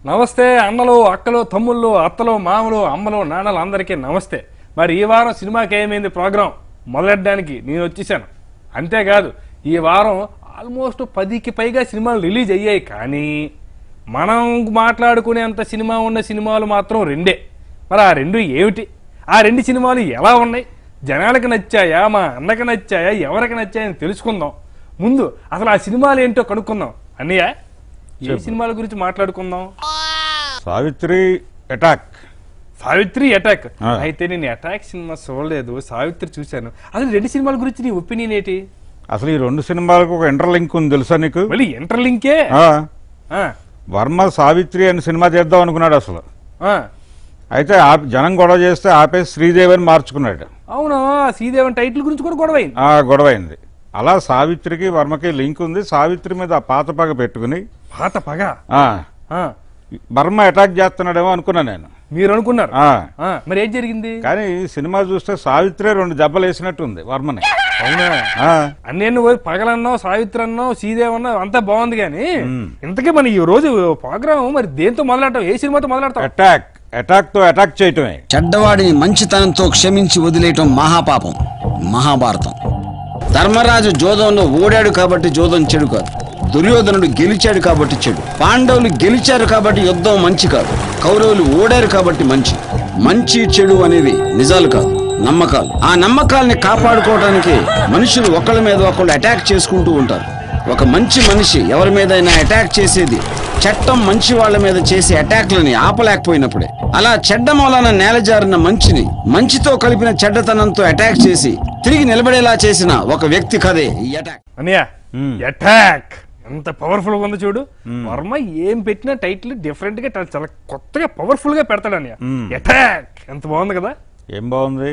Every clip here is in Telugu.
నమస్తే అన్నలు అక్కలు తమ్ముళ్ళు అత్తలు మామలు అమ్మలు నాన్నలు అందరికీ నమస్తే మరి ఈ వారం సినిమాకి ఏమైంది ప్రోగ్రాం మొదలెట్టడానికి నేను వచ్చేసాను అంతేకాదు ఈ వారం ఆల్మోస్ట్ పదికి పైగా సినిమాలు రిలీజ్ అయ్యాయి కానీ మనం మాట్లాడుకునేంత సినిమా ఉన్న సినిమాలు మాత్రం రెండే మరి ఆ రెండు ఏమిటి ఆ రెండు సినిమాలు ఎలా ఉన్నాయి జనాలకు నచ్చాయా మా అన్నకి నచ్చాయా ఎవరికి నచ్చాయని తెలుసుకుందాం ముందు అసలు ఆ సినిమాలు ఏంటో కనుక్కుందాం అన్నయ్య ఏ సినిమాల గురించి మాట్లాడుకుందాం సావిత్రి అటాక్ సావిత్రి అటాక్ ఆ. అయితే నేను అటాక్ సినిమా చూడలేదు సావిత్రి చూశాను అసలు రెండు సినిమాల గురించి నీ ఒపీనియన్ ఏంటి అసలు ఈ రెండు సినిమాలకు ఒక ఇంటర్లింక్ ఉంది తెలుసా నీకు మళ్ళీ ఇంటర్లింకే ఆ, ఆ, వర్మ సావిత్రి అని సినిమా చేద్దాం అనుకున్నాడు అసలు ఆ. అయితే ఆపి జనం గొడవ చేస్తే ఆపేసి శ్రీదేవి అని మార్చుకున్నాడు అవును శ్రీదేవన్ టైటిల్ గురించి కూడా గొడవ అయింది ఆ గొడవ అయింది అలా సావిత్రికి వర్మకి లింక్ ఉంది సావిత్రి మీద ఆ పాత పగ పెట్టుకుని పాత పగ ఆ, ఆ, వర్మ అటాక్ చేస్తున్నాడేమో అనుకున్నా నేను మీరు అనుకున్నారు ఆ, ఆ, మరి ఏం జరిగింది కానీ ఈ సినిమా చూస్తే సావిత్రి రెండు దెబ్బలు వేసినట్టుంది వర్మని అవునా ఆ, అన్నేను పగలన్నావు సావిత్రి అన్నావు శ్రీదేవి అన్నావు అంతా బాగుంది కానీ మ్. ఇంతకీ మన ఈ రోజు ప్రోగ్రామ్ మరి దేంతో మొదలెడతాం ఏ సినిమాతో మొదలెడతాం అటాక్ అటాక్ తో అటాక్ చేయటమే చెడ్డవాడిని మంచితనంతో క్షమించి వదిలేయటం మహాపాపం మహాభారతం ధర్మరాజు జోదంలో ఓడాడు కాబట్టి జోదం చెడు కాదు దుర్యోధనుడు గెలిచాడు కాబట్టి చెడు పాండవులు గెలిచారు కాబట్టి యుద్ధం మంచి కాదు కౌరవులు ఓడారు కాబట్టి మంచి మంచి చెడు అనేవి నిజాలు కాదు నమ్మకాలు ఆ నమ్మకాల్ని కాపాడుకోవడానికి మనుషులు ఒకళ్ళ మీద ఒకళ్ళు అటాక్ చేసుకుంటూ ఉంటారు ఒక మంచి మనిషి ఎవరి మీదైనా అటాక్ చేసేది చట్టం మంచి వాళ్ళ మీద చేసే అటాక్లని ఆపలేకపోయినప్పుడే అలా చెడ్డ మూలాన నేలజారిన మంచిని మంచితో కలిపిన చెడ్డతనంతో అటాక్ చేసి తిరిగి నిలబడేలా చేసిన ఒక వ్యక్తి కదే ఈ అటాక్ అన్నయ్య మ్. అటాక్ ఎంత పవర్ఫుల్ గా ఉందో చూడు వర్మ ఏం పెట్టిన టైటిల్ డిఫరెంట్ గా చాలా కొత్తగా పవర్ఫుల్ గా పెడతాడు అన్నయ్య మ్. అటాక్ ఎంత బాగుంది కదా ఏం బాగుంది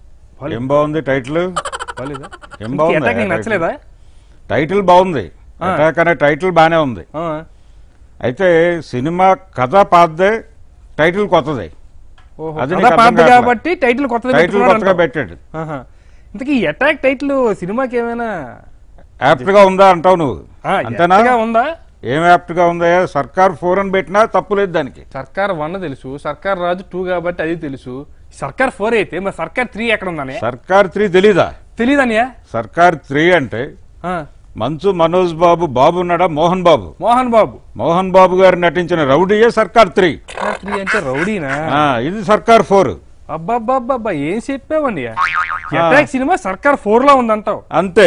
ఏం బాగుంది టైటిల్ బాలేదా ఏం బాగుంది అటాక్ నీకు ఆ నచ్చలేదా టైటిల్ బాగుంది ఆ. అటాక్ అనే టైటిల్ బానే ఉంది ఆ, అయితే సినిమా కథ పాతదే టైటిల్ కొత్తది ఓహో. అది కథ నీకు అర్థం పాతది కావట్లే. కాబట్టి టైటిల్ కొత్తగా టైటిల్ పెట్టుకున్నాడు కొత్తగా అంటావు. పెట్టాడు ఆహా. ఇంతకీ ఈ అటాక్ టైటిల్ సినిమాకి ఏమైనా యాప్ట్ గా ఉందా అంటావు నువ్వు ఆ, అంతేనా ఎత్తగా ఉందా ఏం యాప్ట్ గా ఉందా సర్కార్ ఫోర్ అని పెట్టినా తప్పు లేదు దానికి సర్కార్ వన్ తెలుసు సర్కార్ రాజు టూ కాబట్టి అది తెలుసు సర్కార్ ఫోర్ అయితే మరి సర్కార్ త్రీ ఎక్కడ ఉందని సర్కార్ త్రీ తెలీదా తెలియదనియా సర్కార్ త్రీ అంటే మంచు మనోజ్ బాబు బాబు ఉన్నాడా మోహన్ బాబు మోహన్ బాబు మోహన్ బాబు గారు నటించిన రౌడీయే సర్కార్ త్రీ సర్కార్ త్రీ అంటే రౌడీనా ఆ, ఇది సర్కార్ ఫోర్ అబ్బాబ్బాబ్బా ఏం చెప్పావండి అటాక్ సినిమా సర్కార్ ఫోర్ లో ఉందంటావు అంతే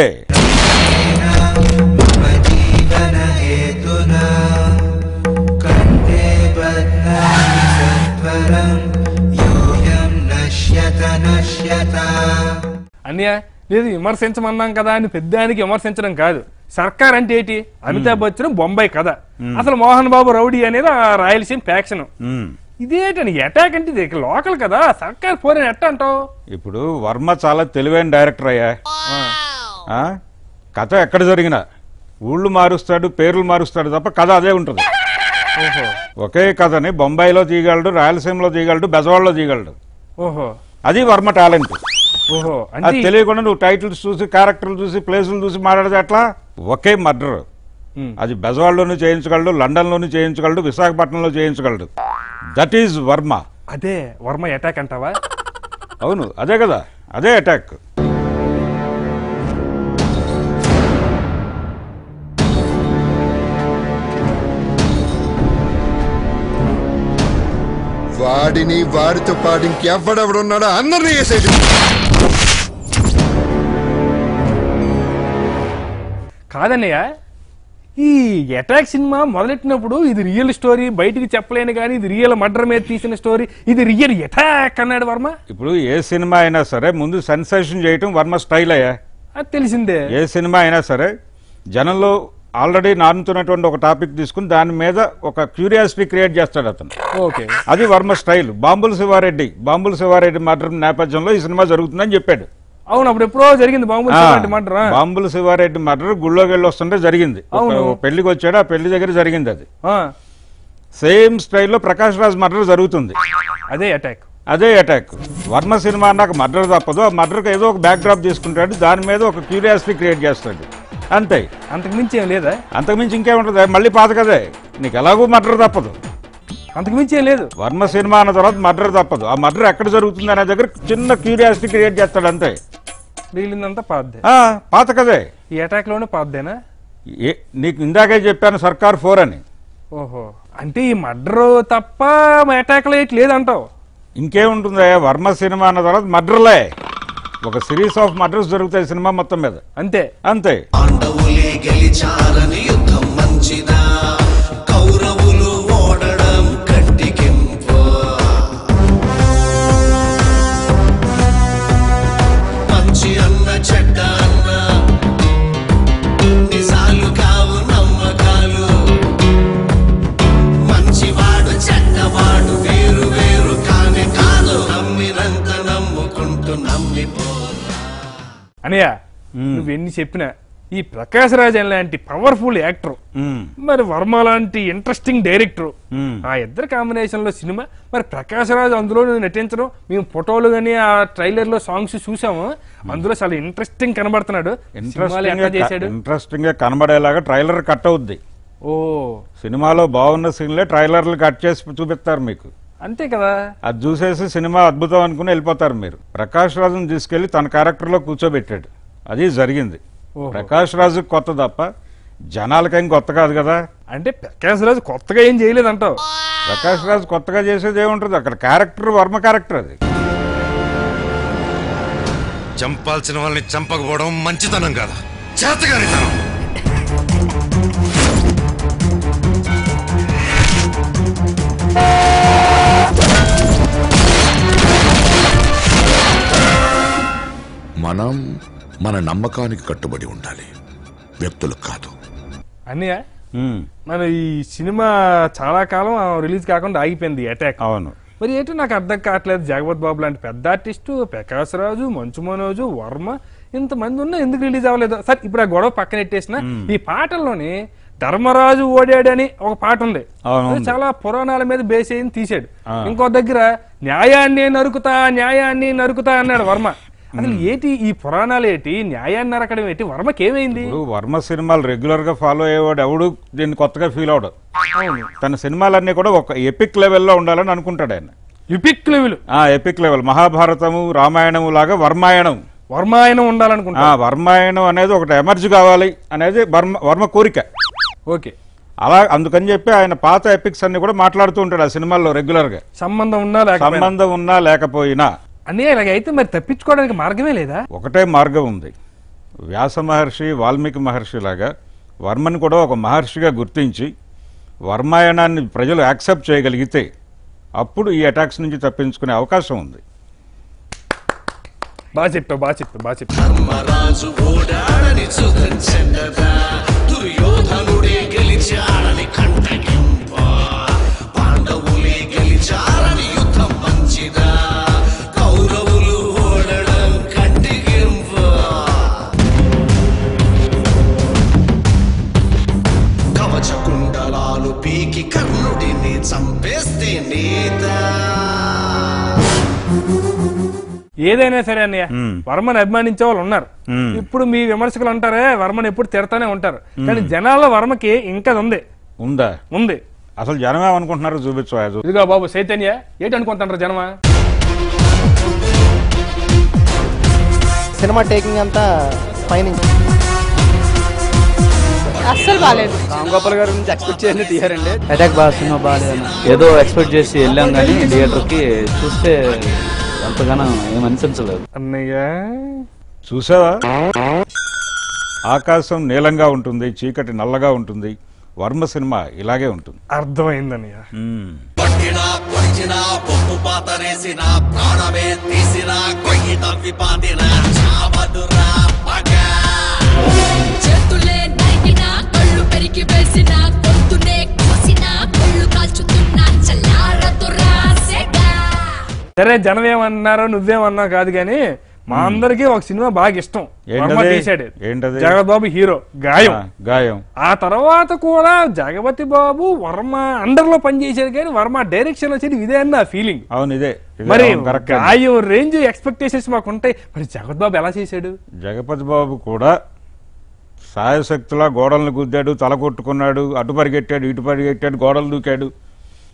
जीवनहेतुना कण्ठे बध्नानि सत्वरं योऽयं नश्यत नश्यत అన్నయ్య లేదు విమర్శించమన్నాం కదా అని పెద్దానికి విమర్శించడం కాదు సర్కార్ అంటే ఏంటి అమితాబ్ బచ్చన్ బొంబాయి కథ అసలు మోహన్ బాబు రౌడీ అనేది ఆ రాయలసీమ ఫ్యాక్షన్ ఉమ్. ఇదేంటని అటాక్ అంటే ఇది లోకల్ కదా సర్కార్ ఫోర్ అని ఎట్ట అంటావు ఇప్పుడు వర్మ చాలా తెలివైన డైరెక్టర్ అయ్యా ఆ? కథ ఎక్కడ జరిగినా ఊళ్ళు మారుస్తాడు పేర్లు మారుస్తాడు తప్ప కథ అదే ఉంటుంది ఓహో ఒకే కథని బొంబాయిలో తీయగలడు రాయలసీమలో తీయగలడు బెజవాడలో తీయగలడు ఓహో అది వర్మ టాలెంట్ ఓహో అది అంటే తెలియకుండా నువ్వు టైటిల్స్ చూసి క్యారెక్టర్లు చూసి ప్లేసులు చూసి మాట్లాడితే ఎట్లా ఒకే మర్డర్ ఉమ్. అది బెజవాడలోనూ చేయించగలడు లండన్లోనూ చేయించగలడు విశాఖపట్నంలో చేయించగలడు దట్ ఈజ్ వర్మ అదే వర్మ అటాక్ అంటావా అవును అదే కదా అదే అటాక్ వాడిని వాడితో పాటు ఇంకెవ్వడెవడున్నాడో అందరినీ వేసేది కాదన్నయ్య ఈ అటాక్ సినిమా మొదలెట్టినప్పుడు ఇది రియల్ స్టోరీ బయటికి చెప్పలేను కానీ ఇది రియల్ మర్డర్ మీద తీసిన స్టోరీ ఇది రియల్ అటాక్ అన్నాడు వర్మ ఇప్పుడు ఏ సినిమా అయినా సరే ముందు సెన్సేషన్ చేయటం వర్మ స్టైల్ అయ్యా అది తెలిసిందే ఏ సినిమా అయినా సరే జనంలో ఆల్రెడీ నానుతున్నటువంటి ఒక టాపిక్ తీసుకుని దాని మీద ఒక క్యూరియాసిటీ క్రియేట్ చేస్తాడు అతను ఓకే అది వర్మ స్టైల్ బాంబుల శివారెడ్డి బాంబుల శివారెడ్డి మర్డర్ నేపథ్యంలో ఈ సినిమా జరుగుతుందని చెప్పాడు అవును అప్పుడు ఎప్పుడో జరిగింది బాంబులు ఆ, మర్డర్ బాంబుల శివారెడ్డి మర్డర్ గుళ్ళోకి వెళ్ళి వస్తుంటే జరిగింది ఒక- అవును. ఒక పెళ్లికి వచ్చాడు ఆ పెళ్లి దగ్గర జరిగింది అది సేమ్ స్టైల్లో ప్రకాష్ రాజ్ మర్డర్ జరుగుతుంది అదే అటాక్ అదే అటాక్ వర్మ సినిమా అన్నాక మర్డర్ తప్పదు ఆ మర్డర్కి ఏదో ఒక బ్యాక్ డ్రాప్ తీసుకుంటాడు దాని మీద ఒక క్యూరియాసిటీ క్రియేట్ చేస్తాడు అంతే అంతకు మించి ఏం లేదా అంతకుమించి ఇంకేముంటుంది మళ్ళీ పాత కదే నీకు ఎలాగో మర్డర్ తప్పదు అంతకు మించి ఏం లేదు వర్మ సినిమా అన్న తర్వాత మర్డర్ తప్పదు ఆ మర్డర్ ఎక్కడ జరుగుతుంది అనే దగ్గర చిన్న క్యూరియాసిటీ క్రియేట్ చేస్తాడు అంతే మిగిలిందంతా పాద్దే ఆ, పాత కదే ఈ అటాక్ లోనే పాద్దేనా ఏ నీకు ఇందాకే చెప్పాను సర్కార్ ఫోర్ అని ఓహో అంటే ఈ మర్డర్ తప్ప అటాక్ లో ఏటి లేదంటావు ఇంకేముంటుంది వర్మ సినిమా అన్న తర్వాత మర్డర్లే ఒక సిరీస్ ఆఫ్ మర్డర్స్ జరుగుతాయి సినిమా మొత్తం మీద అంతే అంతే పాండవులే గెలిచారని యుద్ధం మంచిదా కౌరవులు ఓడడం కట్టికింపు మంచి అన్న చెడ్డ అన్న నిజాలు కావు నమ్మకాలు మంచివాడు చెడ్డవాడు వేరు వేరు కానే కాదు నమ్మినంత నమ్ముకుంటూ నమ్మిపోరా అనయ్య నువ్వు ఎన్ని చెప్పినా ఈ ప్రకాశ్ రాజ్ లాంటి పవర్ఫుల్ యాక్టర్ ఉమ్, మరి వర్మ లాంటి ఇంట్రెస్టింగ్ డైరెక్టర్ ఉమ్. ఆ ఇద్దరు కాంబినేషన్ లో సినిమా మరి ప్రకాశ్ రాజ్ అందులో నటించడం మేము ఫోటోలు కానీ ఆ ట్రైలర్ లో సాంగ్స్ చూసాము అందులో చాలా ఇంట్రెస్టింగ్ కనబడుతున్నాడు సినిమాలు ఎట్లా చేశాడు ఇంట్రెస్టింగ్ గా కనబడేలాగా ట్రైలర్ కట్ అవుద్ది ఓ సినిమాలో బాగున్న సీన్లే ట్రైలర్లు కట్ చేసి చూపిస్తారు మీకు అంతే కదా అది చూసేసి సినిమా అద్భుతం అనుకుని వెళ్ళిపోతారు మీరు ప్రకాష్ రాజుని తీసుకెళ్లి తన క్యారెక్టర్ లో కూర్చోబెట్టాడు అది జరిగింది ఓహో. ప్రకాష్ రాజు కొత్త తప్ప జనాలకేం కొత్త కాదు కదా అంటే ప్రకాశ్ రాజ్ కొత్తగా ఏం చేయలేదంటావు ప్రకాష్ రాజు కొత్తగా చేసేది ఏముంటుంది అక్కడ క్యారెక్టర్ వర్మ క్యారెక్టర్ అది చంపాల్సిన వాళ్ళని చంపకపోవడం మంచితనం కాదు చేతగానితనం మనం మన నమ్మకానికి కట్టుబడి ఉండాలి వ్యక్తులకు కాదు అన్నయ్య ఉమ్, మన ఈ సినిమా చాలా కాలం రిలీజ్ కాకుండా ఆగిపోయింది అటాక్ అవును మరి ఏంటో నాకు అర్థం కావట్లేదు జగపత్ బాబు లాంటి పెద్ద ఆర్టిస్టు ప్రకాశ్ రాజు మంచు మనోజు వర్మ ఇంతమంది ఉన్నా ఎందుకు రిలీజ్ అవ్వలేదు సరే ఇప్పుడు ఆ గొడవ పక్కన పెట్టేసిన ఈ పాటల్లోని ధర్మరాజు ఓడాడని ఒక పాట ఉంది అవును, అది ఉంది. చాలా పురాణాల మీద బేస్ అయింది తీసాడు ఆ. ఇంకో దగ్గర న్యాయాన్ని నరుకుతా న్యాయాన్ని నరుకుతా అన్నాడు వర్మ అసలు ఏంటి ఈ పురాణాలు ఏంటి న్యాయాన్ని నరకడం ఏంటి వర్మకి ఏమైంది ఇప్పుడు వర్మ సినిమాలు రెగ్యులర్ గా ఫాలో అయ్యేవాడు ఎవడు దీన్ని కొత్తగా ఫీల్ అవడు తన సినిమాలన్నీ కూడా ఒక ఎపిక్ లెవెల్లో ఉండాలని అనుకుంటాడు ఆయన ఇపిక్ లెవెల్ ఆ ఎపిక్ లెవెల్ మహాభారతము రామాయణము లాగా వర్మాయణం వర్మాయణం ఉండాలనుకుంటా ఆ వర్మాయణం అనేది ఒకటి ఎమర్జ్ కావాలి అనేది వర్మ వర్మ కోరిక ఓకే అలా అందుకని చెప్పి ఆయన పాత ఎపిక్స్ అన్ని కూడా మాట్లాడుతూ ఉంటాడు ఆ సినిమాల్లో రెగ్యులర్ గా సంబంధం ఉన్నా లేకపోయినా సంబంధం ఉన్నా లేకపోయినా అన్నయ్య ఇలాగైతే మరి తప్పించుకోవడానికి మార్గమే లేదా ఒకటే మార్గం ఉంది వ్యాస మహర్షి వాల్మీకి మహర్షి లాగా వర్మని కూడా ఒక మహర్షిగా గుర్తించి వర్మాయణాన్ని ప్రజలు యాక్సెప్ట్ చేయగలిగితే అప్పుడు ఈ అటాక్స్ నుంచి తప్పించుకునే అవకాశం ఉంది బాగా చెప్పావు బాగా చెప్పావు బాగా చెప్పావు ధర్మరాజు ఓడాడని సుధంచెండదా దుర్యోధనుడే గెలిచాడని కంటగింప పాండవులే గెలిచారని యుద్ధం మంచిదా కౌరవులు ఓడడం కంటిగింప కవచ కుండలాలు పీకి కర్ణుడిని చంపేస్తే నేతా ఏదైనా సరే అన్నయ్య మ్మ్. వర్మని అభిమానించే వాళ్ళు ఉన్నారు మ్మ్. ఇప్పుడు మీ విమర్శకులు అంటారే వర్మని ఎప్పుడు తిడతానే ఉంటారు కానీ జనాల్లో వర్మకి ఇంకా అది ఉంది ఉందా ఉంది అసలు జనం ఏమనుకుంటున్నారో చూపించు ఆ చూ- ఇదిగో బాబు చైతన్య ఏంటి అనుకుంటారు జనమా సినిమా టేకింగ్ అంతా పైనుంచి అస్సలు బాగాలేదు రామ్ గోపాల్ గారి నుంచి ఎక్స్పెక్ట్ చేసి తీయారండి అటాక్ బాగా సినిమా బాగాలేదన్న ఏదో ఎక్స్పెక్ట్ చేసి వెళ్ళాం కానీ థియేటర్కి చూస్తే అంతగానో ఏం అనిపించలేదు అన్నయ్య చూసావా ఆకాశం నీలంగా ఉంటుంది చీకటి నల్లగా ఉంటుంది వర్మ సినిమా ఇలాగే ఉంటుంది అర్థమైంది అన్నయ్య మ్మ్. పట్టినా పొడిచినా పప్పు పాతరేసిన ప్రాణమే తీసిన కొయ్యి తవ్వి పాతిన చావదురా పగ చేతులే నరికినా కళ్ళు పెరికి వేసిన గొంతునే కోసిన కళ్ళు కాల్చుతున్నా చల్లారదురా సెగ సరే జనం ఏమన్నారో నువ్వేమన్నావు కాదు కానీ మా అందరికీ ఒక సినిమా బాగా ఇష్టం వర్మ ఏంటది? తీశాడు ఏంటది? జగత్ బాబు హీరో గాయం ఆ, గాయం ఆ తర్వాత కూడా జగపతి బాబు వర్మ అండర్ లో పనిచేశాడు కానీ వర్మ డైరెక్షన్ లో వచ్చేది ఇదే అన్న ఫీలింగ్ అవును ఇదే ఇదే, మరి అవును, కరెక్టే. గాయం రేంజ్ ఎక్స్పెక్టేషన్స్ మాకు ఉంటాయి మరి జగత్ బాబు ఎలా చేశాడు జగపతి బాబు కూడా సాయశక్తులా గోడలను గుద్దాడు తల కొట్టుకున్నాడు అటు పరిగెట్టాడు ఇటు పరిగెట్టాడు గోడలు దూకాడు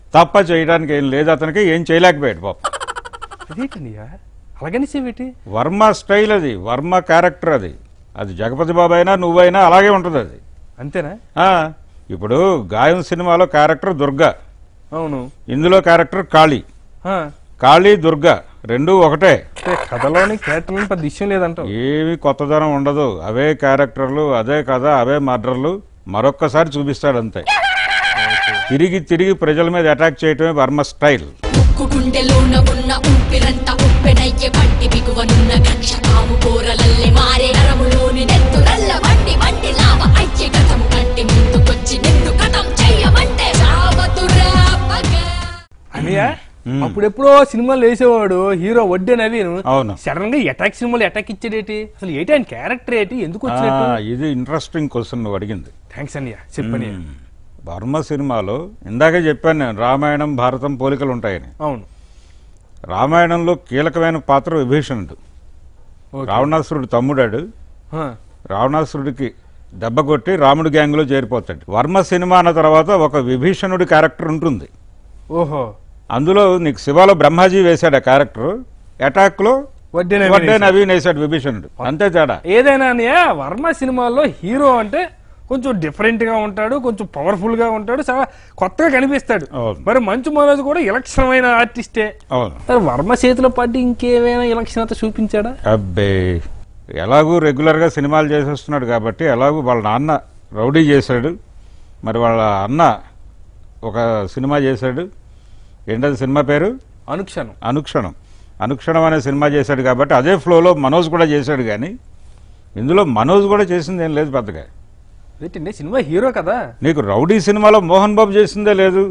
తప్ప చేయడానికి ఏం లేదు అతనికి ఏం చేయలేకపోయాడు పాప అదేటనియా అలాగనిసేవేటి వర్మ స్టైల్ అది వర్మ క్యారెక్టర్ అది అది జగపతి బాబు అయినా నువ్వైనా అలాగే ఉంటుంది అది అంతేనా ఆ, ఇప్పుడు గాయం సినిమాలో క్యారెక్టర్ దుర్గా అవును ఇందులో క్యారెక్టర్ కాళీ ఆ, కాళీ దుర్గా రెండు ఒకటే అంటే కథలోని క్యారెక్టర్లను పెద్ద ఇష్యం లేదంటావు ఏమి కొత్తదనం ఉండదు అవే క్యారెక్టర్లు అదే కథ అవే మర్డర్లు మరొక్కసారి చూపిస్తాడు అంతే తిరిగి తిరిగి ప్రజల మీద అటాక్ చేయటమే వర్మ స్టైల్ ముక్కు గుండెలోన ఉన్న ఊపిరంతా ఉప్పెనయ్యే పంటి బిగువనున్న కక్ష కాము కూరలల్లే మారే నరములోని నెత్తురల్ల వంటి వంటి లావ అయ్యే గతం కంటి ముందుకొచ్చి నిన్ను కథం చెయ్యమంటే చావతురా పగ అనియా అప్పుడెప్పుడో సినిమాలు వేసేవాడు హీరో వడ్డే నవీన్ అవును. సడన్ గా అటాక్ సినిమాలు అటాక్ ఇచ్చాడేటి అసలు ఏంటి ఆయన క్యారెక్టర్ ఏంటి ఎందుకు ఆ, వచ్చినట్టు ఇది ఇంట్రెస్టింగ్ క్వశ్చన్ నువ్వు అడిగింది థ్యాంక్స్ అన్నయ్య చెప్పని మ్మ్. వర్మ సినిమాలో ఇందాకే చెప్పాను నేను రామాయణం భారతం పోలికలు ఉంటాయని అవును రామాయణంలో కీలకమైన పాత్ర విభీషణుడు ఓకే. రావణాసురుడు తమ్ముడాడు ఆ, రావణాసురుడికి దెబ్బ కొట్టి రాముడి గ్యాంగ్లో చేరిపోతాడు వర్మ సినిమా అన్న తర్వాత ఒక విభీషణుడి క్యారెక్టర్ ఉంటుంది ఓహో అందులో నీకు శివాలో బ్రహ్మాజీ వేశాడు ఆ క్యారెక్టర్ అటాక్ లో వడ్డే నవీన్ వడ్డే వేశాడు. నవీన్ వేశాడు విభీషణుడు అంతే తేడా ఏదైనా అన్నయ్య వర్మ సినిమాల్లో హీరో అంటే కొంచెం డిఫరెంట్ గా ఉంటాడు కొంచెం పవర్ఫుల్ గా ఉంటాడు చాలా కొత్తగా కనిపిస్తాడు అవును. మరి మంచు మనోజ్ కూడా ఇలక్షణమైన ఆర్టిస్టే అవును మరి వర్మ చేతిలో పట్టి ఇంకేమైనా ఇలక్షణత చూపించాడా అబ్బే ఎలాగూ రెగ్యులర్గా సినిమాలు చేసేస్తున్నాడు కాబట్టి ఎలాగూ వాళ్ళ నాన్న రౌడీ చేశాడు మరి వాళ్ళ అన్న ఒక సినిమా చేశాడు ఏంటది సినిమా పేరు అనుక్షణం అనుక్షణం అనుక్షణం అనే సినిమా చేశాడు కాబట్టి అదే ఫ్లోలో మనోజ్ కూడా చేశాడు కానీ ఇందులో మనోజ్ కూడా చేసింది ఏం లేదు పెద్దగా ఏంటండి సినిమా హీరో కదా నీకు రౌడీ సినిమాలో మోహన్ బాబు చేసిందే లేదు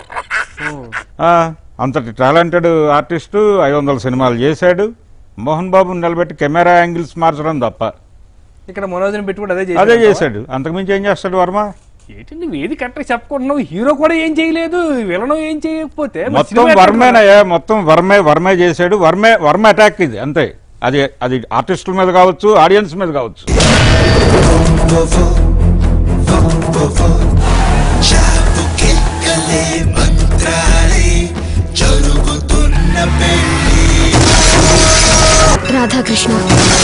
ఆ, అంతటి టాలెంటెడ్ ఆర్టిస్టు ఐదు వందల సినిమాలు చేశాడు మోహన్ బాబుని నిలబెట్టి కెమెరా యాంగిల్స్ మార్చడం తప్ప ఇక్కడ మనోజ్ని పెట్టుకుంటే అదే అదే చేశాడు చేశాడు అంతకుమించి ఏం చేస్తాడు వర్మ ఏంటండి నువ్వు ఏది కరెక్ట్గా చెప్పుకుంటున్నావు హీరో కూడా ఏం చేయలేదు విలనం ఏం చేయకపోతే మరి మొత్తం సినిమా ఎట్లా వర్మేనయ్యా మొత్తం వర్మే వర్మే చేశాడు వర్మే వర్మ అటాక్ ఇది అంతే అది అది ఆర్టిస్టుల మీద కావచ్చు ఆడియన్స్ మీద కావచ్చు చాపుకెక్కలే మంత్రాలే జరుగుతున్న పెళ్లి రాధాకృష్ణ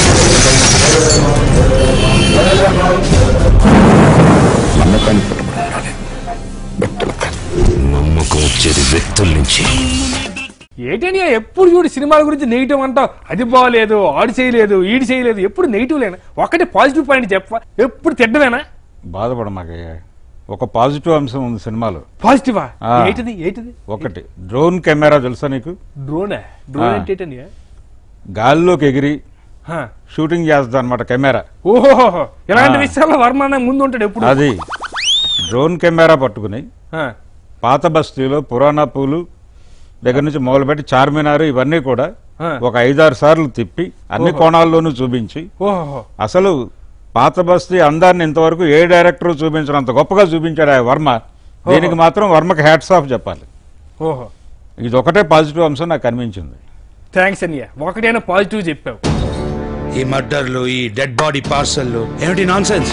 నమ్మకం వచ్చేది వ్యక్తుల నుంచి ఏంటని ఎప్పుడు చూడు సినిమాల గురించి నెగిటివ్ అంటావు అది బాగలేదు ఆడు చేయలేదు ఈడు చేయలేదు ఎప్పుడు నెగిటివ్ లేనా ఒకటి పాజిటివ్ పాయింట్ చెప్ప ఎప్పుడు తిట్టవేనా బాధపడమాకయ్యా ఒక పాజిటివ్ అంశం ఉంది సినిమాలో పాజిటివా ఆ. ఏంటిది ఏంటిది ఒకటి డ్రోన్ కెమెరా తెలుసా నీకు డ్రోనా డ్రోన్ ఆ. అంటే ఏంటని గాల్లోకి ఎగిరి షూటింగ్ చేస్తుంది అనమాట కెమెరా ఓహో ఇలాంటి ఆ. విషయాల్లో వర్మ అన్న ముందు ఉంటాడు ఎప్పుడు అది డ్రోన్ కెమెరా పట్టుకుని ఆ. పాత బస్తీలో పురాణా పూలు దగ్గర నుంచి మొదలుపెట్టి చార్మినార్ ఇవన్నీ కూడా ఆ. ఒక ఐదారు సార్లు తిప్పి అన్ని ఓహో. కోణాల్లోనూ చూపించి ఓహో అసలు పాత బస్తీ అందాన్ని ఇంతవరకు ఏ డైరెక్టర్ చూపించినంత గొప్పగా చూపించాడు ఆ వర్మ దీనికి మాత్రం వర్మకి హ్యాట్స్ ఆఫ్ చెప్పాలి ఓహో ఇది ఒకటే పాజిటివ్ అంశం నాకు కనిపించింది థ్యాంక్స్ అన్నయ్య ఒకటైనా పాజిటివ్ చెప్పావు ఈ మర్డర్లు ఈ డెడ్ బాడీ పార్సల్లు ఏమిటి నాన్ సెన్స్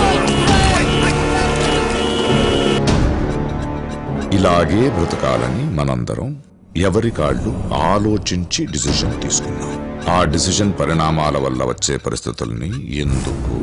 ఇలాగే బ్రతకాలని మనందరం ఎవరి కాళ్ళు ఆలోచించి డిసిషన్ తీసుకున్నాం ఆ డిసిషన్ పరిణామాల వల్ల వచ్చే పరిస్థితుల్ని ఎందుకు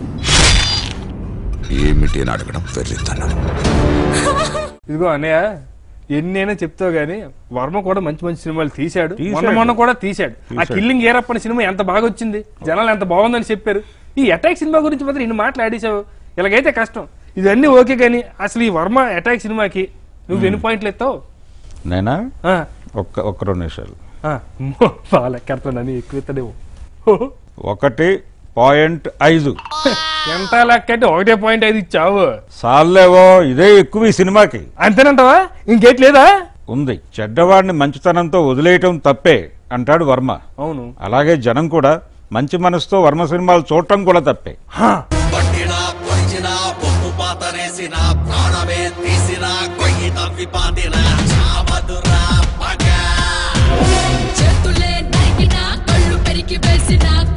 ఏమిటి అని అడగడం వెర్రితనం ఇదిగో అన్నయ్య ఎన్నైనా చెప్తావు గానీ వర్మ కూడా మంచి మంచి సినిమాలు తీశాడు తీశాడు. మొన్న మొన్న కూడా తీశాడు ఆ తీశాడు. కిల్లింగ్ ఏరప్ అనే సినిమా ఎంత బాగా వచ్చింది జనాలు ఎంత బాగుందని చెప్పారు ఈ అటాక్ సినిమా గురించి మాత్రం ఇన్ని మాటలు ఆడేశావు ఇలాగైతే కష్టం ఇవన్నీ ఓకే కానీ అసలు ఈ వర్మ అటాక్ సినిమాకి నువ్వు ఎన్ని పాయింట్లు ఎత్తావు నేనా ఆ, ఒక్క ఒక్క రెండు నిమిషాలు ఆ, అమ్మో, బాగా లెక్కెడతాడని ఎక్కువ ఎత్తాడేమో ఓహో. ఒకటి పాయింట్ ఐదు ఎంత లెక్క అంటే ఒకటే పాయింట్ ఐదు ఇచ్చావు సాల్లేవో ఇదే ఎక్కువ ఈ సినిమాకి అంతేనంటావా ఇంకేట్ లేదా ఉంది చెడ్డవాడిని మంచితనంతో వదిలేయటం తప్పే అంటాడు వర్మ అవును అలాగే జనం కూడా మంచి మనసుతో వర్మ సినిమాలు చూడటం కూడా తప్పే పట్టినా పొడిచినా పొప్పు పాతరేసిన ప్రాణమే తీసిన కొయ్యి తవ్వి పాతిన చావదురా పగ చేతులే నరికినా కళ్ళు పెరికి వేసిన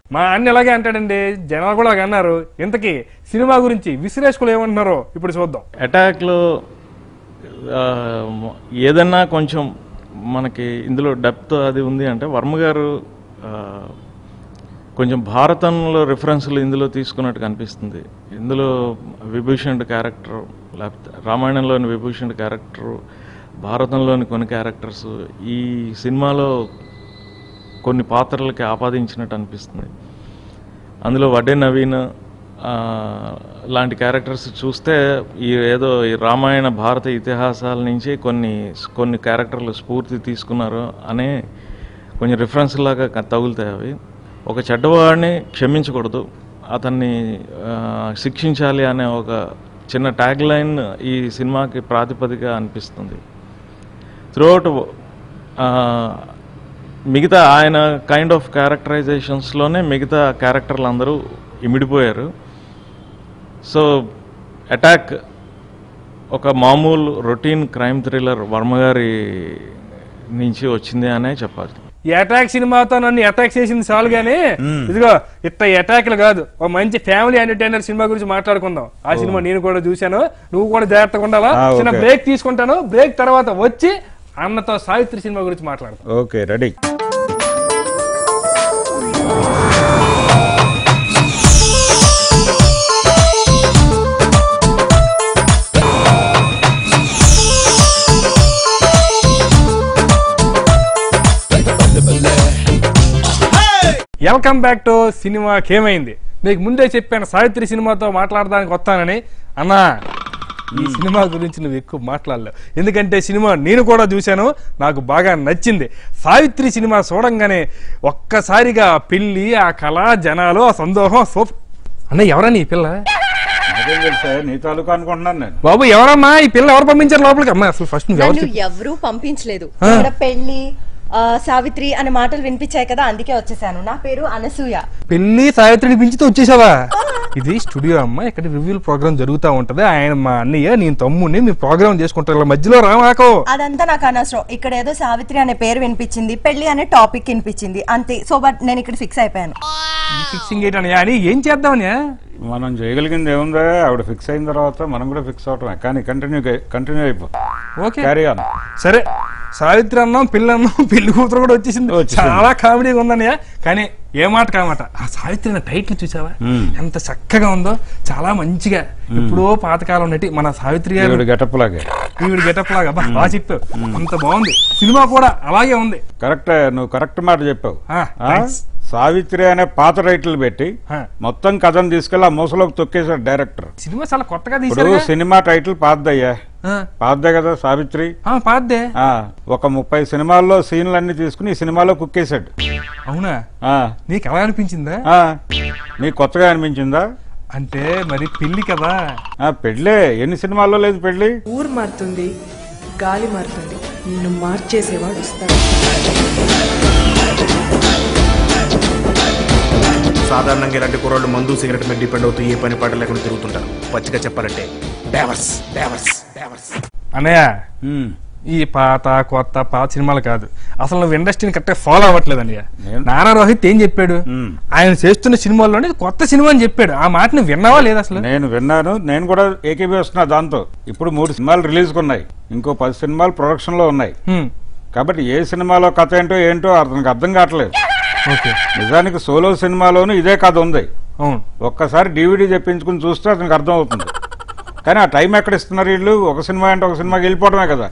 మా అన్న ఎలాగే అంటాడండి జనాలు కూడా అలాగే అన్నారు ఇంతకీ సినిమా గురించి విశ్లేషకులు ఏమంటున్నారో ఇప్పుడు చూద్దాం అటాక్లో ఆ, ఏదన్నా కొంచెం మనకి ఇందులో డెప్త్ అది ఉంది అంటే వర్మ గారు ఆ, కొంచెం భారతంలో రిఫరెన్స్లు ఇందులో తీసుకున్నట్టు కనిపిస్తుంది ఇందులో విభూషణ్ క్యారెక్టర్ లేకపోతే రామాయణంలోని విభూషణ్ క్యారెక్టర్ భారతంలోని కొన్ని క్యారెక్టర్స్ ఈ సినిమాలో కొన్ని పాత్రలకి ఆపాదించినట్టు అనిపిస్తుంది అందులో వడ్డే నవీన్ ఆ, లాంటి క్యారెక్టర్స్ చూస్తే ఈ ఏదో ఈ రామాయణ భారత ఇతిహాసాల నుంచి కొన్ని కొన్ని క్యారెక్టర్లు స్ఫూర్తి తీసుకున్నారు అనే కొంచెం రిఫరెన్స్ లాగా క- తగులుతాయి అవి ఒక చెడ్డవాడిని క్షమించకూడదు అతన్ని ఆ, శిక్షించాలి అనే ఒక చిన్న ట్యాగ్ లైన్ ఈ సినిమాకి ప్రాతిపదిక అనిపిస్తుంది త్రూఅవుట్ మిగతా ఆయన కైండ్ ఆఫ్ క్యారెక్టరైజేషన్స్లోనే మిగతా క్యారెక్టర్లు అందరూ ఇమిడిపోయారు సో అటాక్ ఒక మామూలు రొటీన్ క్రైమ్ థ్రిల్లర్ వర్మ గారి నుంచి వచ్చింది అనే చెప్పాలి ఈ అటాక్ సినిమాతో నన్ను అటాక్ చేసింది చాలు గానీ ఇదిగో ఇట్ట అటాక్లు కాదు ఒక మంచి ఫ్యామిలీ ఎంటర్టైనర్ సినిమా గురించి మాట్లాడుకుందాం ఆ సినిమా నేను కూడా చూశాను నువ్వు కూడా జాగ్రత్తగా ఉండాలా ఆ, చిన్న ఓకే. బ్రేక్ తీసుకుంటాను బ్రేక్ తర్వాత వచ్చి అన్నతో సావిత్రి సినిమా గురించి మాట్లాడతాం okay ready welcome back to సినిమాకి ఏమైంది మీకు ముందే చెప్పాను సావిత్రి సినిమాతో మాట్లాడడానికి వస్తానని అన్నా ఈ సినిమా గురించి నువ్వు ఎక్కువ మాట్లాడలేవు ఎందుకంటే సినిమా నేను కూడా చూశాను నాకు బాగా నచ్చింది సావిత్రి సినిమా చూడంగానే ఒక్కసారిగా ఆ పెళ్లి ఆ కళ జనాలు ఆ సందోహం సూప్ అన్న ఎవరా నీ పిల్ల నాకేం తెలుసా నీ తాలూకా అనుకుంటున్నాను నేను బాబు ఎవరమ్మా ఈ పిల్ల ఎవరు పంపించారు లోపలికి అమ్మా అసలు ఫస్ట్ నువ్వు ఎవరు నన్ను చెప్పు. ఎవరూ పంపించలేదు ఆ. ఇక్కడ పెళ్లి ఆ, సావిత్రి అనే మాటలు వినిపించాయి కదా అందుకే వచ్చేసాను నా పేరు అనసూయ పెళ్లి సావిత్రిని పెంచితే వచ్చేసావా ఇది స్టూడియో అమ్మ ఇక్కడ రివ్యూల్ ప్రోగ్రామ్ జరుగుతూ ఉంటది ఆయన మా అన్నయ్య నేను తమ్ముడిని మీ ప్రోగ్రామ్ చేసుకుంటారు ఇలా మధ్యలో రామాకో అదంతా నాకు అనవసరం ఇక్కడ ఏదో సావిత్రి అనే పేరు వినిపించింది పెళ్లి అనే టాపిక్ వినిపించింది అంతే సో బట్ నేను ఇక్కడ ఫిక్స్ అయిపోయాను ఫిక్సింగ్ ఏంటని అని ఏం చేద్దామని మనం చేయగలిగింది ఏముందా ఆవిడ ఫిక్స్ అయిన తర్వాత మనం కూడా ఫిక్స్ అవటమే కానీ కంటిన్యూ కంటిన్యూ అయిపో ఓకే క్యారీ ఆన్ సరే సావిత్రి అన్నాం పెళ్లి అన్నాం పెళ్లి కూతురు కూడా వచ్చేసింది వచ్చేసింది. చాలా కామెడీగా ఉందన్నయ్య కానీ ఏ మాట కామాట ఆ సావిత్రి అనే టైటిల్ చూసావా మ్మ్. ఎంత చక్కగా ఉందో చాలా మంచిగా ఎప్పుడో పాతకాలం నటి మన సావిత్రి గారు ఈవిడ గెటప్ లాగే ఈవిడ గెటప్ లాగా అబ్బా, బాగా చెప్పావు అంత బాగుంది సినిమా కూడా అలాగే ఉంది కరెక్ట్ నువ్వు కరెక్ట్ మాట చెప్పావు ఆ, ఆ? థాంక్స్. సావిత్రి అనే పాత టైటిల్ పెట్టి ఆ. మొత్తం కథను తీసుకెళ్లి ఆ మూసలోకి తొక్కేశాడు డైరెక్టర్ సినిమా చాలా కొత్తగా ఇప్పుడు తీసారు సినిమా టైటిల్ పాతదయ్యా పాతదే కదా సావిత్రి పాద్దే ఆ, ఒక ముప్పై సినిమాల్లో సీన్లు అన్ని తీసుకుని ఈ సినిమాలో కుక్కేశాడు అవునా ఆ, నీకు ఎలా అనిపించిందా ఆ, నీకు కొత్తగా అనిపించిందా అంటే మరి పెళ్లి కదా ఆ, పెళ్ళే ఎన్ని సినిమాల్లో లేదు పెళ్ళి ఊరు మారుతుంది గాలి మారుతుంది నిన్ను మార్చేసేవాడు వస్తాడు సాధారణంగా ఇలాంటి కుర్రాళ్ళు మందు సిగరెట్ మీద డిపెండ్ అవుతూ ఏ పని పాట లేకుండా తిరుగుతుంటారు పచ్చిగా చెప్పాలంటే డేవర్స్ డేవర్స్ డేవర్స్ అన్నయ్య ఈ పాత కొత్త పాత సినిమాలు కాదు అసలు నువ్వు ఇండస్ట్రీని కరెక్ట్గా ఫాలో అవ్వట్లేదు అన్నయ్య నానా రోహిత్ ఏం చెప్పాడు ఆయన చేస్తున్న సినిమాల్లోనే ఇది కొత్త సినిమా అని చెప్పాడు ఆ మాట నువ్వు విన్నావా లేదా అసలు నేను విన్నాను నేను కూడా ఏకీభవిస్తున్నా దాంతో ఇప్పుడు మూడు సినిమాలు రిలీజ్ ఉన్నాయి ఇంకో పది సినిమాలు ప్రొడక్షన్ లో ఉన్నాయి హ్మ్. కాబట్టి ఏ సినిమాలో కథ ఏంటో ఏంటో అతనికి అర్థం కావట్లేదు ఓకే నిజానికి సోలో సినిమాలోనూ ఇదే కథ ఉంది అవును ఒక్కసారి డివిడి చెప్పించుకుని చూస్తే అతనికి అర్థం అవుతుంది కానీ ఆ టైం ఎక్కడ ఇస్తున్నారు వీళ్ళు ఒక సినిమా అంటే ఒక సినిమాకి వెళ్ళిపోవడమే కదా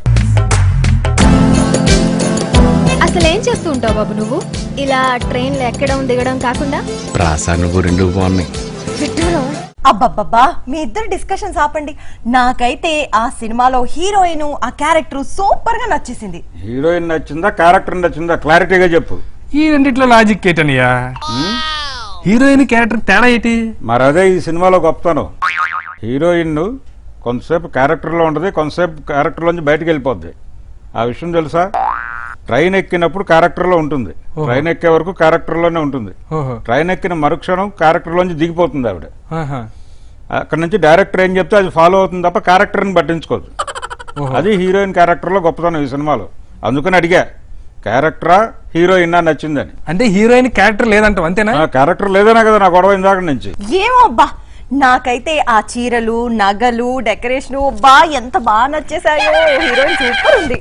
అసలు ఏం చేస్తూ ఉంటావు బాబు నువ్వు ఇలా ట్రైన్లో ఎక్కడం దిగడం కాకుండా ప్రాస నువ్వు రెండు బాగున్నాయి విడ్డూరం అబ్బబ్బబ్బా మీ ఇద్దరు డిస్కషన్స్ ఆపండి నాకైతే ఆ సినిమాలో హీరోయిన్ ఆ క్యారెక్టర్ సూపర్ గా నచ్చేసింది హీరోయిన్ నచ్చిందా క్యారెక్టర్ నచ్చిందా క్లారిటీగా చెప్పు ఈ రెండిట్లో లాజిక్ ఏంటన్నయ్యా హీరోయిన్ క్యారెక్టర్ తేడా ఏంటి మరి అదే ఈ సినిమాలో గొప్పతనం హీరోయిన్ కొంతసేపు క్యారెక్టర్లో ఉంటుంది కొంతసేపు క్యారెక్టర్లోంచి బయటకు వెళ్ళిపోద్ది ఆ విషయం తెలుసా ట్రైన్ ఎక్కినప్పుడు క్యారెక్టర్లో ఉంటుంది ఓహో. ట్రైన్ ఎక్కే వరకు క్యారెక్టర్లోనే ఉంటుంది ఓహో. ట్రైన్ ఎక్కిన మరుక్షణం క్యారెక్టర్లోంచి దిగిపోతుంది ఆవిడ ఆహా. అక్కడ నుంచి డైరెక్టర్ ఏం చెప్తే అది ఫాలో అవుతుంది తప్ప క్యారెక్టర్ని పట్టించుకోదు ఓహో. అది హీరోయిన్ క్యారెక్టర్లో గొప్పతనం ఈ సినిమాలో అందుకని అడిగా క్యారెక్టరా హీరోయిన్ నచ్చిందని అంటే హీరోయిన్ క్యారెక్టర్ లేదంటావు అంతేనా ఆ క్యారెక్టర్ లేదనే కదా నా గొడవ ఇందాక నుంచి ఏమో అబ్బా నాకైతే ఆ చీరలు నగలు డెకరేషన్ బా ఎంత బాగా నచ్చేసాయో హీరోయిన్ సూపర్ ఉంది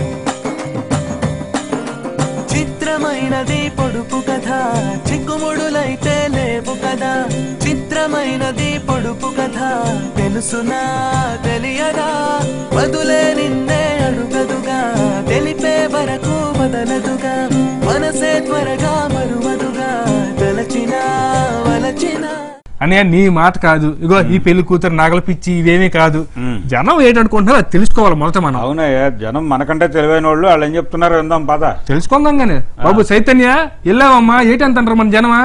చిత్రమైనది పొడుపు కథ చిక్కుముడులైతే లేవు కదా చిత్రమైనది పొడుపు కథ తెలుసునా తెలియదా వదులే నిన్నే అడుగదుగా తెలిపే వరకు వదలదుగా మనసే త్వరగా మరువదుగా తలచినా వలచినా అన్నయ్య నీ మాట కాదు ఇగో ఈ పెళ్లి కూతురు నగల పిచ్చి ఇవేమీ కాదు జనం ఏంటనుకుంటున్నారో అది తెలుసుకోవాలి మొదట మనం అవునయ్యా జనం మనకంటే తెలివైన వాళ్ళు వాళ్ళు ఏం చెప్తున్నారు విందాం పద తెలుసుకుందాం గానీ బాబు చైతన్య వెళ్ళావమ్మా ఏంటంత అంటారు మన జనమా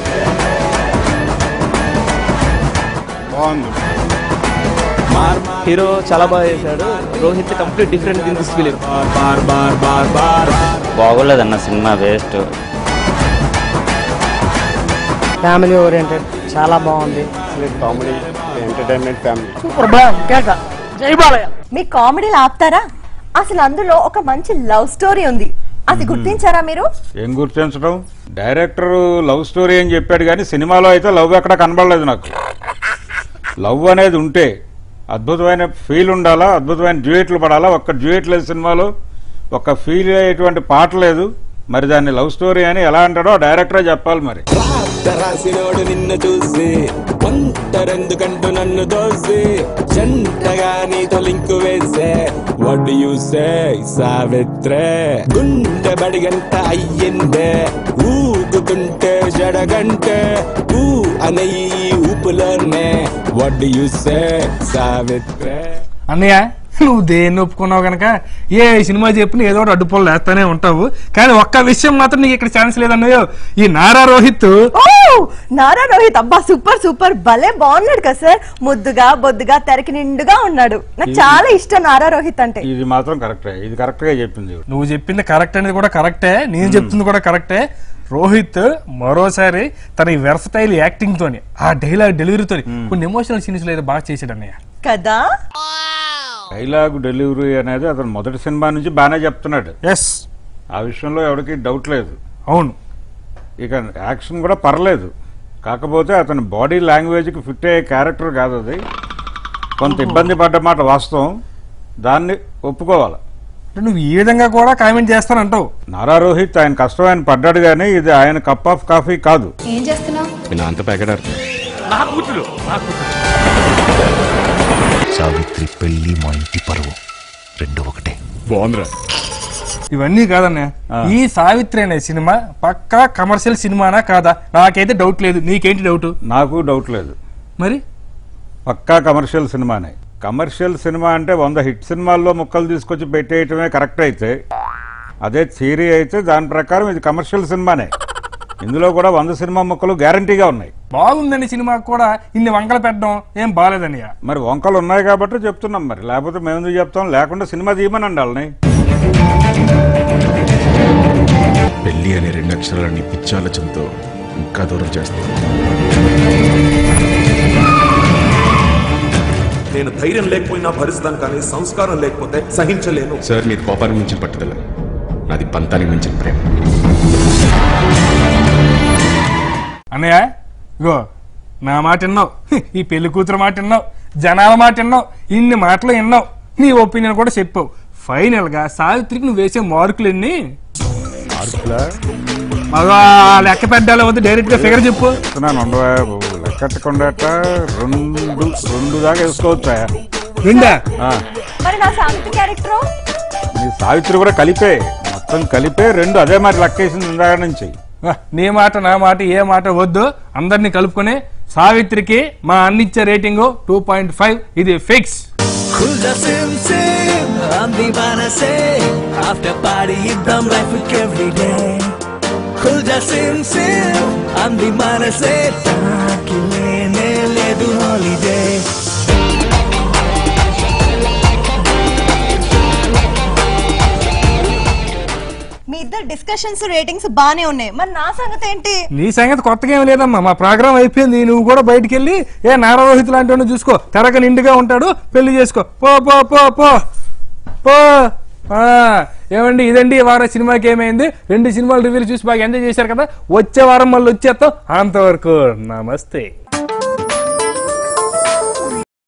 బాగుంది హీరో చాలా బాగా చేశాడు Rohit complete different in this film బార్ బార్ బార్ బార్ బాగోలేదన్న సినిమా వేస్ట్ ఫ్యామిలీ ఓరియంటెడ్ చాలా బాగుంది కామెడీ ఎంటర్టైన్మెంట్ ఫ్యామిలీ సూపర్ బా కేక జై బాలయ్య మీ కామెడీలు ఆపుతారా అసలు అందులో ఒక మంచి లవ్ స్టోరీ ఉంది అది గుర్తించారా మీరు ఏం గుర్తించడం డైరెక్టర్ లవ్ స్టోరీ అని చెప్పాడు కానీ సినిమాలో అయితే లవ్ ఎక్కడ కనబడలేదు నాకు లవ్ అనేది ఉంటే అద్భుతమైన ఫీల్ ఉండాలా అద్భుతమైన డ్యూయెట్లు పడాలా ఒక్క డ్యూయెట్ లేదు సినిమాలో ఒక్క ఫీల్ అయ్యేటువంటి పాట లేదు మరి దాన్ని లవ్ స్టోరీ అని ఎలా అంటాడో డైరెక్టరే చెప్పాలి మరి రాసినోడు నిన్ను చూసి ఒంటరెందుకంటూ నన్ను దోసి జంటగా నీతో లింకు వేసే వాట్ యు సే సావిత్రే గుండె బడిగంట అయ్యిందే ఊగుతుంటే జడగంటే ఊ అనే ఈ ఊపులోనే వాట్ యు సే సావిత్రే అన్నయ్య నువ్వు దేన్ని ఒప్పుకున్నావు గనక ఏ సినిమా చెప్పిన ఏదో ఒకటి అడ్డుపోలు వేస్తానే ఉంటావు కానీ ఒక్క విషయం మాత్రం నీకు ఇక్కడ ఛాన్స్ లేదన్నయ్యో ఈ నారా రోహిత్ ఓ నారా రోహిత్ అబ్బా సూపర్ సూపర్ భలే బాగున్నాడు కదా సార్ ముద్దుగా బొద్దుగా తెరకి నిండుగా ఉన్నాడు నాకు చాలా ఇష్టం నారా రోహిత్ అంటే ఇది మాత్రం కరెక్టే ఇది కరెక్ట్ గా చెప్పింది ఈవిడ. నువ్వు చెప్పింది కరెక్ట్ అనేది కూడా కరెక్టే నేను చెప్తుంది కూడా కరెక్టే రోహిత్ మరోసారి తన ఈ వెర్సటైల్ యాక్టింగ్ తోని ఆ డైలాగ్ డెలివరీతోని కొన్ని ఎమోషనల్ సీన్స్ లో ఏదో బాగా చేశాడు అన్నయ్య కదా డైలాగ్ డెలివరీ అనేది అతను మొదటి సినిమా నుంచి బాగానే చెప్తున్నాడు ఎస్ ఆ విషయంలో ఎవరికి డౌట్ లేదు అవును ఇక యాక్షన్ కూడా పర్లేదు కాకపోతే అతని బాడీ లాంగ్వేజ్కి ఫిట్ అయ్యే క్యారెక్టర్ కాదు అది కొంత ఇబ్బంది పడ్డ మాట వాస్తవం దాన్ని ఒప్పుకోవాలి అంటే నువ్వు ఈ విధంగా కూడా కామెంట్ చేస్తానంటావు నారా రోహిత్ ఆయన కష్టం ఆయన పడ్డాడు కానీ ఇది ఆయన కప్ ఆఫ్ కాఫీ కాదు ఏం చేస్తున్నావు నేను అంత ప్యాకెట్ నా కూతురు నా కూతురు సావిత్రి పెళ్లి మా ఇంటి పరువు రెండు ఒకటే బాగుందిరా ఇవన్నీ కాదన్నయ్య ఈ సావిత్రి అనే సినిమా పక్కా కమర్షియల్ సినిమానా కాదా నాకైతే డౌట్ లేదు నీకేంటి డౌట్ నాకు డౌట్ లేదు మరి పక్కా కమర్షియల్ సినిమానే కమర్షియల్ సినిమా అంటే వంద హిట్ సినిమాల్లో ముక్కలు తీసుకొచ్చి పెట్టేయటమే కరెక్ట్ అయితే అదే థియరీ అయితే దాని ప్రకారం ఇది కమర్షియల్ సినిమానే ఇందులో కూడా వంద సినిమా ముక్కలు గ్యారంటీగా ఉన్నాయి బాగుందండి సినిమా కూడా ఇన్ని వంకలు పెట్టడం ఏం బాగాలేదన్నయ్య మరి వంకలు ఉన్నాయి కాబట్టి చెప్తున్నాం మరి లేకపోతే మేము ఎందుకు చెప్తాం లేకుండా సినిమా తీయమనండి వాళ్ళని పెళ్లి అనే రెండు అక్షరాలని పిచ్చాలచంతో ఇంకా దూరం చేస్తాను నేను ధైర్యం లేకపోయినా భరిస్తాను కానీ సంస్కారం లేకపోతే సహించలేను సార్ మీరు కోపానికి మించిన పట్టుదల నాది పంతానికి మించిన ప్రేమ అన్నయ్య ఇగో నా మాట విన్నావు ఈ పెళ్లి కూతురు మాట విన్నావు జనాల మాట విన్నావు ఇన్ని మాటలు విన్నావు నీ ఒపీనియన్ కూడా చెప్పావు ఫైనల్ గా సావిత్రికి నువ్వు వేసే మార్కులు ఎన్ని మగ లెక్క పెట్టాలి వద్దు డైరెక్ట్ గా ఫిగర్ చెప్పు చెప్తున్నాను ఉండవా బాబు. లెక్కట్టకుండా రెండు రెండు దాకా వేసుకోవచ్చా రెండా ఆ, మరి నా సావిత్రి క్యారెక్టర్ నీ సావిత్రి కూడా కలిపే మొత్తం కలిపే రెండు అదే మరి లెక్కేసింది ఇందాక నుంచి ఆ, నీ మాట నా మాట ఏ మాట వద్దు అందరినీ కలుపుకొని సావిత్రికి మా అన్నిచ్చే రేటింగ్ టూ పాయింట్ ఫైవ్ ఇది ఫిక్స్ खुल जा सिम सिम हम दीवाना से after party Ibram life every day खुल जा सिम सिम हम दीवाना से ताकि लेने ले दू हॉलीडे మీ ఇద్దరు డిస్కషన్స్ రేటింగ్స్ బానే ఉన్నాయి మరి నా సంగతి ఏంటి నీ సంగతి కొత్తగా ఏం లేదమ్మా మా ప్రోగ్రామ్ అయిపోయింది నువ్వు కూడా బయటికి వెళ్ళి ఏ నారా రోహిత్ లాంటి వాడిని చూసుకో తెరక నిండుగా ఉంటాడు పెళ్లి చేసుకో పో పో పో పో పో ఆ, ఏమండి ఇదండి ఈ వారం సినిమాకి ఏమైంది రెండు సినిమాలు రివ్యూలు చూసి బాగా ఎంజాయ్ చేశారు కదా వచ్చే వారం మళ్ళీ వచ్చేస్తాం అంతవరకు నమస్తే